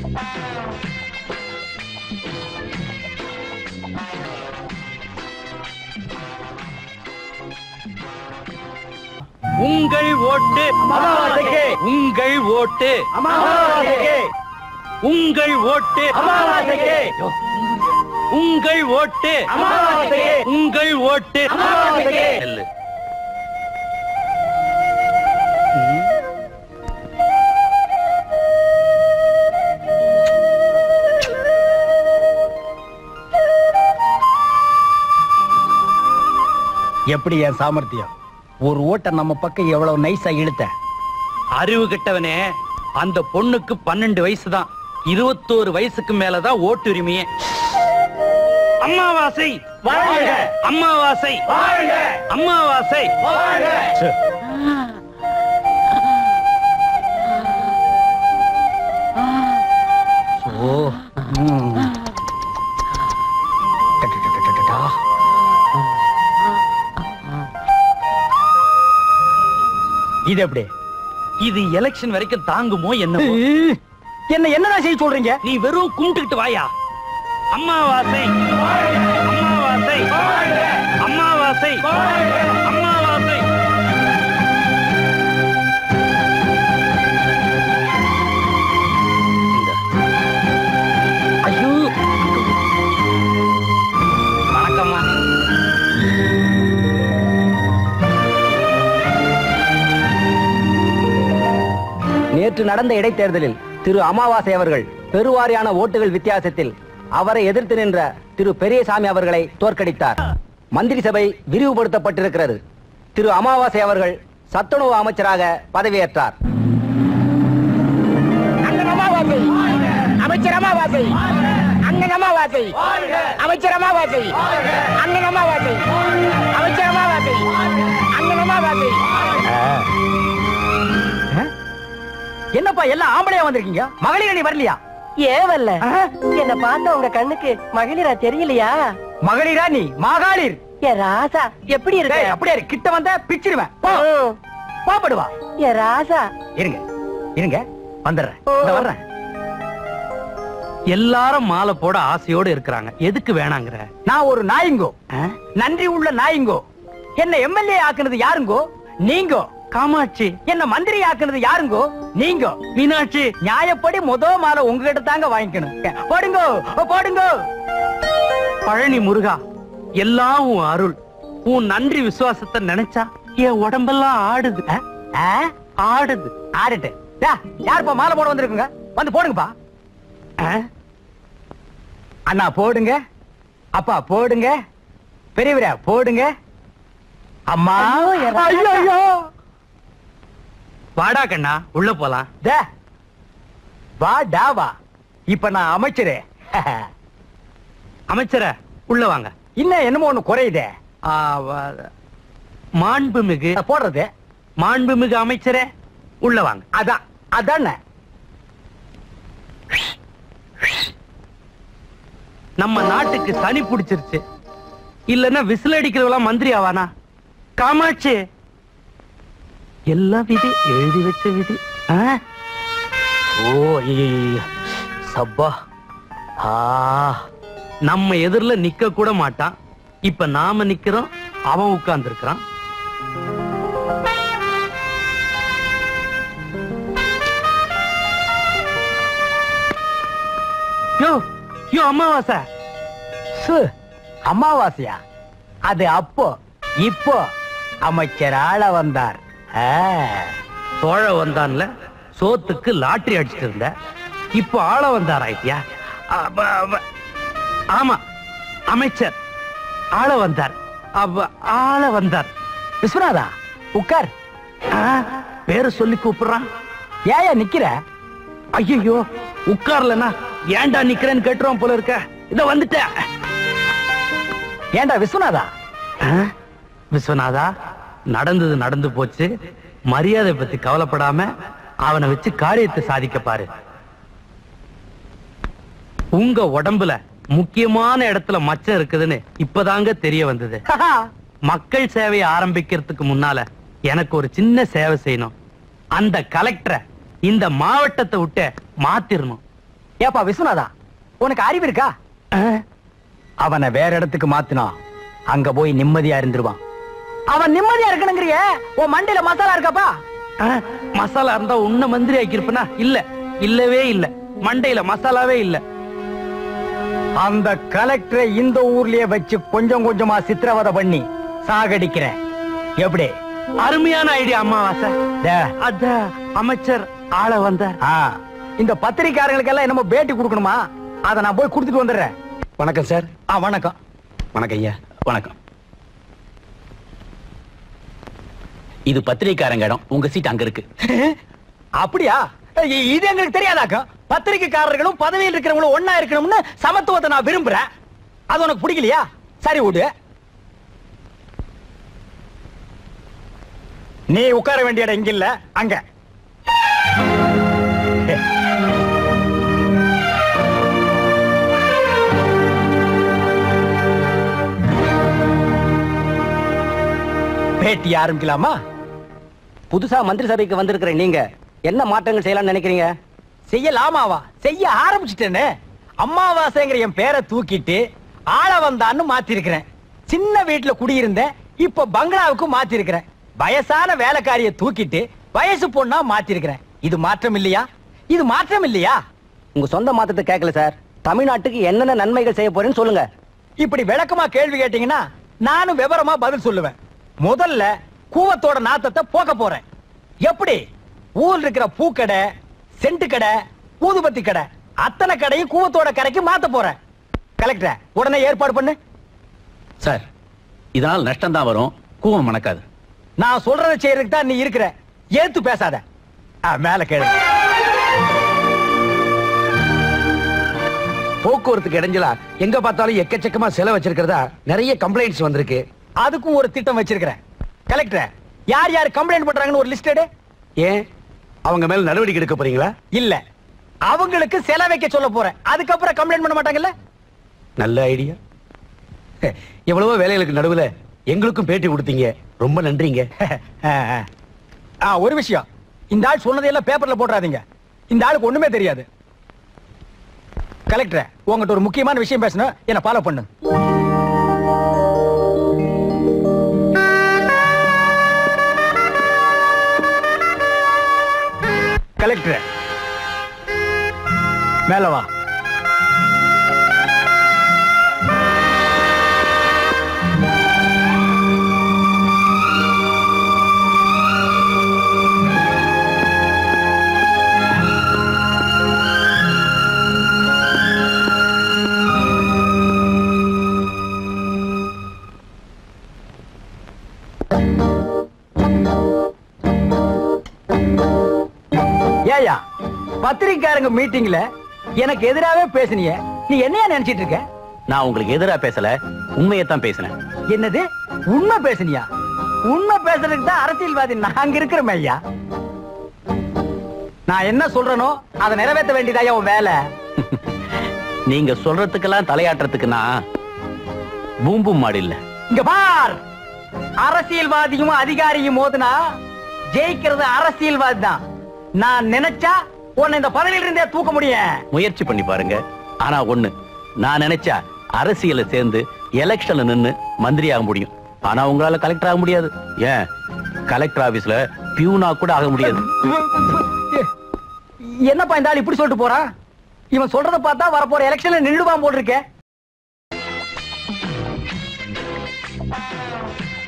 உங்கள் ஓட்டு அமாவாசைக்கு. உங்கள் ஓட்டு அமாவாசைக்கு. உங்கள் ஓட்டு அமாவாசைக்கு. உங்கள் ஓட்டு அமாவாசைக்கு. உங்கள் ஓட்டு அமாவாசைக்கு. செல்லு. எப்படி என் சாமர்த்தியம் ஒரு ஓட்ட நம்ம பக்கம் எவ்வளவு நைஸா இழுத்த அறிவு கெட்டவனே அந்த பொண்ணுக்கு பன்னெண்டு வயசு தான் இருபத்தோரு வயசுக்கு மேலதான் ஓட்டுரிமையே அம்மாவாசை வாழ்க! அம்மாவாசை அம்மாவாசை ச்சே. ஓ ம். டடடடடடடா. இது எப்படி இது எலெக்ஷன் வரைக்கும் தாங்குமோ என்னமோ என்ன என்னடா செய்ய சொல்றீங்க நீ வெறும் கும்பிட்டுக்கிட்டு வாயா அம்மாவாசை அம்மாவாசை அம்மாவாசை அம்மாவாசை இந்தா. ஐயோ வணக்கம்மா நேற்று நடந்த இடைத்தேர்தலில் திரு அமாவாசை அவர்கள் பெருவாரியான ஓட்டுகள் வித்தியாசத்தில் அவரை எதிர்த்து நின்ற திரு பெரியசாமி அவர்களை தோற்கடித்தார் மந்திரி சபை விரிவுபடுத்தப்பட்டிருக்கிறது திரு அமாவாசை அவர்கள் சத்துணவு அமைச்சராக பதவியேற்றார் அண்ணன் அமாவாசை அமைச்சர் அமாவாசை அண்ணன் அமாவாசை அமைச்சர் அமாவாசை அண்ணன் அமாவாசை அமைச்சர் அமாவாசை அண்ணன் அமாவாசை என்னப்பா எல்லாம் ஆம்பளையா வந்திருக்கீங்க மகளிர் அணி வரலையா ஏவல்ல என்ன பார்த்த உங்க கண்ணுக்கு மகளிரா தெரியலையா மகளிரா நீ மகாளிர் ஏ ராசா எப்படி டேய், இருக்க அப்படியே இரு. கிட்ட வந்த பிச்சிடுவேன் போ. ம். போப்படுவா ஏ ராசா இருங்க இருங்க வந்துடுறேன் இந்த வர்றேன் எல்லாரும் மாலை போட ஆசையோடு இருக்கிறாங்க எதுக்கு வேணாங்கிற நான் ஒரு நாயுங்கோ ஆ? நன்றி உள்ள நாயுங்கோ என்ன எம்எல்ஏ ஆக்குனது யாருங்கோ நீங்கோ காமாட்சி என்ன மந்திரி ஆக்குனது யாருங்கோ நீங்க மீனாட்சி நியாயப்படி முத மாலை உங்ககிட்ட தாங்க வாங்கிக்கணும் போடுங்கோ போடுங்கோ பழனி முருகா எல்லாம் உன் அருள் உன் நன்றி விசுவாசத்தை நினைச்சா என் உடம்பெல்லாம் ஆடுது ஆ? ஆ? ஆடுது ஆடிட்டு டா, யாருப்பா மாலை போட வந்திருக்குங்க வந்து போடுங்கப்பா ஆ? அண்ணா போடுங்க அப்பா போடுங்க பெரியவரா போடுங்க அம்மா ஐயோ, என் ராஜா. ஐயோ, ஐயோ. வாடா கண்ணா உள்ள போலாம் டே, வா டா வா இப்ப நான் அமைச்சரே அமைச்சர உள்ள வாங்க இன்னும் என்னமோ ஒண்ணு குறையுதே ஆ, வ- மாண்புமிகு நான் போடுறது மாண்புமிகு அமைச்சரே உள்ள வாங்க அதான் அதானே நம்ம நாட்டுக்கு சனி பிடிச்சிருச்சு இல்லன்னா விசில் அடிக்கிறவெல்லாம் மந்திரி ஆவானா காமாட்சி எல்லா விதி எழுதி வச்ச விதி ஆ? ஓ ஐயையையைய. சப்பா ஆ நம்ம எதிரில நிக்க கூட மாட்டான் இப்ப நாம நிக்கிறோம் அவன் உட்கார்ந்து இருக்கிறான் யோ யோ அம்மாவாசை சு, அமாவாசையா அது அப்போ இப்போ அமைச்சர் ஆள வந்தார் ஆ. சோழ வந்தான்ல சோத்துக்கு லாட்டரி அடிச்சிட்டு இருந்த இப்போ ஆள வந்தார் ஆயிட்டியா அப்ப- அப்ப- ஆமா அமைச்சர் ஆள வந்தார் அப்ப ஆள வந்தார் விஸ்வநாதா உட்கார் ஆ, பேரை சொல்லி கூப்பிடுறான் ஏயா நிக்கிற ஐயோ உட்கார்லனா ஏன்டா நிக்கிறேன்னு கேட்டுருவான் போல இருக்க இத வந்துட்டேன் ஏண்டா விஸ்வநாதா ஆ? விஸ்வநாதா நடந்தது நடந்து போச்சு மரியாதை பத்தி கவலைப்படாம அவனை வச்சு காரியத்தை சாதிக்க பாரு உங்க உடம்புல முக்கியமான இடத்துல மச்சம் இருக்குதுன்னு இப்பதாங்க தெரிய வந்தது மக்கள் சேவையை ஆரம்பிக்கிறதுக்கு முன்னால எனக்கு ஒரு சின்ன சேவை செய்யணும் அந்த கலெக்டரை இந்த மாவட்டத்தை விட்டு மாத்திரணும் ஏப்பா விஸ்வநாதா உனக்கு அறிவு இருக்கா அவனை வேற இடத்துக்கு மாத்துனா அங்க போய் நிம்மதியா இருந்துருவான் அவன் நிம்மதியா இருக்கணுங்கிறிய உன் மண்டையில மசாலா இருக்காப்பா ஆ, மசாலா இருந்தா உன்ன மந்திரி ஆக்கியிருப்பனா இல்ல இல்லவே இல்ல மண்டையில மசாலாவே இல்ல அந்த கலெக்டரை இந்த ஊர்லயே வச்சு கொஞ்சம் கொஞ்சமா சித்திரவதை பண்ணி சாகடிக்கிறேன் எப்படி அருமையான ஐடியா அம்மாவாசை டே, அத அமைச்சர் ஆள வந்தார் ஆ, இந்த பத்திரிக்காரங்களுக்கு எல்லாம் என்னமோ பேட்டி கொடுக்கணுமா அத நான் போய் கொடுத்துட்டு வந்துடுறேன் வணக்கம் சார் ஆ வணக்கம் வணக்கம் ஐயா வணக்கம் இது பத்திரிக்காரங்க இடம் உங்க சீட் அங்க இருக்கு அப்படியா இ- இது எங்களுக்கு தெரியாதாக்கா பத்திரிக்கைக்காரர்களும் பதவியில் இருக்கிறவங்களும் ஒண்ணா இருக்கணும்னு சமத்துவத்தை நான் விரும்புறேன் அது உனக்கு பிடிக்கலையா சரி விடு நீ உட்கார வேண்டிய இடம் இங்க இல்ல அங்க பேட்டி ஆரம்பிக்கலாமா புதுசா மந்திரி சபைக்கு வந்திருக்கிற நீங்க என்ன மாற்றங்கள் செய்யலாம்னு நினைக்கிறீங்க செய்யலாமாவா செய்ய ஆரம்பிச்சிட்டேன்னு அம்மாவாசைங்கிற என் பேரை தூக்கிட்டு ஆள வந்தான்னு மாத்திருக்கிறேன் சின்ன வீட்டுல குடியிருந்தேன் இப்ப பங்களாவுக்கு மாத்திருக்கிறேன் வயசான வேலைக்காரிய தூக்கிட்டு வயசு பொண்ணா மாத்திருக்கிறேன் இது மாற்றம் இல்லையா இது மாற்றம் இல்லையா உங்க சொந்த மாற்றத்தை கேட்கல சார் தமிழ்நாட்டுக்கு என்னென்ன நன்மைகள் செய்ய போறேன்னு சொல்லுங்க இப்படி விளக்கமா கேள்வி கேட்டீங்கன்னா நானும் விவரமா பதில் சொல்லுவேன் முதல்ல கூவத்தோட நாத்தத்தை போக்க போறேன் எப்படி ஊர்ல இருக்கிற பூக்கடை சென்ட் கடை ஊதுபத்தி கடை அத்தனை கடையும் கூவத்தோட கடைக்கு மாத்த போறேன் கலெக்டர் உடனே ஏற்பாடு பண்ணு சார் இதனால் நஷ்டம் தான் வரும் கூவம் மணக்காது நான் சொல்றதை செய்யறதுக்கு தான் நீ இருக்கிற ஏத்து பேசாத ஆ, மேல கேளு போக்குவரத்துக்கு இடைஞ்சலா எங்க பார்த்தாலும் எக்கச்சக்கமா செலவு வச்சிருக்கிறதா நிறைய கம்ப்ளைண்ட்ஸ் வந்திருக்கு அதுக்கும் ஒரு திட்டம் வச்சிருக்கிறேன் கலெக்டர் யார் யார் கம்ப்ளைண்ட் பண்றாங்கன்னு ஒரு லிஸ்ட் எடு ஏன் அவங்க மேல நடவடிக்கை எடுக்க போறீங்களா இல்ல அவங்களுக்கு செலவு வைக்க சொல்ல போறேன் அதுக்கப்புறம் கம்ப்ளைண்ட் பண்ண மாட்டாங்கல்ல நல்ல ஐடியா எவ்வளவோ வேலைகளுக்கு நடுவுல எங்களுக்கும் பேட்டி கொடுத்தீங்க ரொம்ப நன்றிங்க ஆ, ஆ. ஆ, ஒரு விஷயம் இந்த ஆள் சொன்னதையெல்லாம் பேப்பர்ல போட்டுறாதீங்க இந்த ஆளுக்கு ஒண்ணுமே தெரியாது கலெக்டர் உங்ககிட்ட ஒரு முக்கியமான விஷயம் பேசணும் என்ன ஃபாலோ பண்ணு கலெக்டர் மேல வா ஏயா பத்திரிக்காரங்க மீட்டிங்ல எனக்கு எதிராவே பேசுனிய நீ என்னையா நினைச்சிட்டு இருக்க நான் உங்களுக்கு எதிரா பேசல உண்மையை தான் பேசினேன் என்னது உண்மை பேசுனியா உண்மை பேசுறதுக்கு தான் அரசியல்வாதி நாங்க இருக்கிறோம் ஐயா நான் என்ன சொல்றேனோ அதை நிறைவேற்ற வேண்டியதாயா உன் வேலை நீங்க சொல்றதுக்கெல்லாம் தலையாட்டுறதுக்கு நான் பூம்பும் மாடு இல்ல இங்க பார் அரசியல்வாதியும் அதிகாரியும் மோதுனா ஜெயிக்கிறது அரசியல்வாதி தான் நான் நினைச்சா உன்னை இந்த பதவியில இருந்தே தூக்க முடியும் முயற்சி பண்ணி பாருங்க ஆனா ஒண்ணு நான் நினைச்சா அரசியல சேர்ந்து எலெக்ஷன்ல நின்னு மந்திரி ஆக முடியும் ஆனா உங்களால கலெக்டர் ஆக முடியாது ஏன் கலெக்டர் ஆபீஸ்ல பியூனா கூட ஆக முடியாது என்னப்பா இந்த ஆள் இப்படி சொல்லிட்டு போறான் இவன் சொல்றத பார்த்தா வரப்போற எலெக்ஷன்ல நின்றுவான் போட்டிருக்க